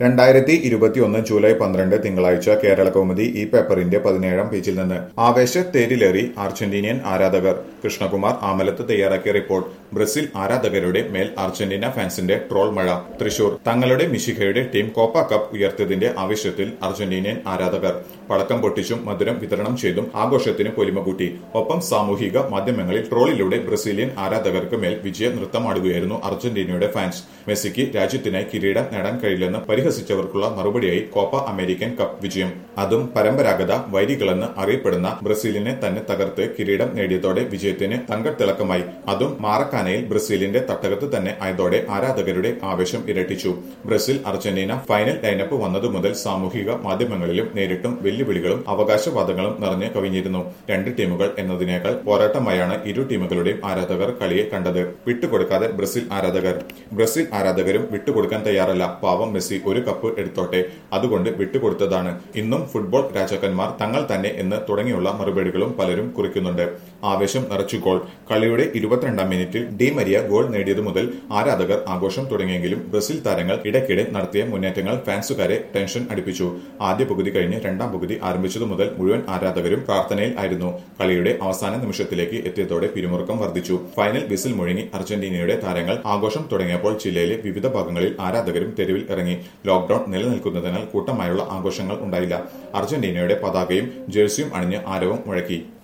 രണ്ടായിരത്തി ഇരുപത്തിയൊന്ന് ജൂലൈ പന്ത്രണ്ട് തിങ്കളാഴ്ച കേരള കൗമുദി ഈ പേപ്പറിന്റെ പതിനേഴാം പേജിൽ നിന്ന് ആവേശ തേരിലേറി അർജന്റീനിയൻ ആരാധകർ കൃഷ്ണകുമാർ ആമലത്ത് തയ്യാറാക്കിയ റിപ്പോർട്ട് ബ്രസീൽ ആരാധകരുടെ മേൽ അർജന്റീന ഫാൻസിന്റെ ട്രോൾ മഴ തൃശൂർ തങ്ങളുടെ മിശിഖയുടെ ടീം കോപ്പ കപ്പ് ഉയർത്തിയതിന്റെ ആവശ്യത്തിൽ അർജന്റീനിയൻ ആരാധകർ പടക്കം പൊട്ടിച്ചും മധുരം വിതരണം ചെയ്തും ആഘോഷത്തിന് പൊലിമ കൂട്ടി ഒപ്പം സാമൂഹിക മാധ്യമങ്ങളിൽ ട്രോളിലൂടെ ബ്രസീലിയൻ ആരാധകർക്ക് മേൽ വിജയ നൃത്തമാടുകയായിരുന്നു അർജന്റീനയുടെ ഫാൻസ് മെസ്സിക്ക് രാജ്യത്തിനായി കിരീടം നേടാൻ കഴിയില്ലെന്ന് പരിഹസിച്ചവർക്കുള്ള മറുപടിയായി കോപ്പ അമേരിക്കൻ കപ്പ് വിജയം അതും പരമ്പരാഗത വൈരികളെന്ന് അറിയപ്പെടുന്ന ബ്രസീലിനെ തന്നെ തകർത്ത് കിരീടം നേടിയതോടെ വിജയത്തിന് തങ്കത്തിളക്കമായി അതും മാറക്കാനയിൽ ബ്രസീലിന്റെ തട്ടകത്ത് തന്നെ ആയതോടെ ആരാധകരുടെ ആവേശം ഇരട്ടിച്ചു ബ്രസീൽ അർജന്റീന ഫൈനൽ ലൈനപ്പ് വന്നതു മുതൽ സാമൂഹിക മാധ്യമങ്ങളിലും നേരിട്ടും വെല്ലുവിളികളും അവകാശവാദങ്ങളും നിറഞ്ഞു കവിഞ്ഞിരുന്നു രണ്ട് ടീമുകൾ എന്നതിനേക്കാൾ പോരാട്ടമായാണ് ഇരു ടീമുകളുടെയും ആരാധകർ കളിയെ കണ്ടത് വിട്ടുകൊടുക്കാതെ ബ്രസീൽ ആരാധകർ ബ്രസീൽ ആരാധകരും വിട്ടുകൊടുക്കാൻ തയ്യാറല്ല പാവം മെസ്സി ഒരു കപ്പ് എടുത്തോട്ടെ അതുകൊണ്ട് വിട്ടുകൊടുത്തതാണ് ഇന്നും ഫുട്ബോൾ രാജാക്കന്മാർ തങ്ങൾ തന്നെ എന്ന് തുടങ്ങിയുള്ള മറുപടികളും പലരും കുറിക്കുന്നുണ്ട് ആവേശം നിറച്ചു ഗോൾ കളിയുടെ ഇരുപത്തിരണ്ടാം മിനിറ്റിൽ ഡി മരിയ ഗോൾ നേടിയതു മുതൽ ആരാധകർ ആഘോഷം തുടങ്ങിയെങ്കിലും ബ്രസീൽ താരങ്ങൾ ഇടയ്ക്കിടെ നടത്തിയ മുന്നേറ്റങ്ങൾ ഫാൻസുകാരെ ടെൻഷൻ അടിപ്പിച്ചു ആദ്യ പകുതി കഴിഞ്ഞ് രണ്ടാം പകുതി ആരംഭിച്ചതു മുതൽ മുഴുവൻ ആരാധകരും പ്രാർത്ഥനയിൽ ആയിരുന്നു കളിയുടെ അവസാന നിമിഷത്തിലേക്ക് എത്തിയതോടെ പിരിമുറുക്കം വർദ്ധിച്ചു ഫൈനൽ വിസിൽ മുഴങ്ങി അർജന്റീനയുടെ താരങ്ങൾ ആഘോഷം തുടങ്ങിയപ്പോൾ ജില്ലയിലെ വിവിധ ഭാഗങ്ങളിൽ ആരാധകരും തെരുവിൽ ഇറങ്ങി ലോക്ഡൌൺ നിലനിൽക്കുന്നതിനാൽ കൂട്ടമായുള്ള ആഘോഷങ്ങൾ ഉണ്ടായില്ല അർജന്റീനയുടെ പതാകയും ജേഴ്സിയും അണിഞ്ഞ് ആരവം മുഴക്കി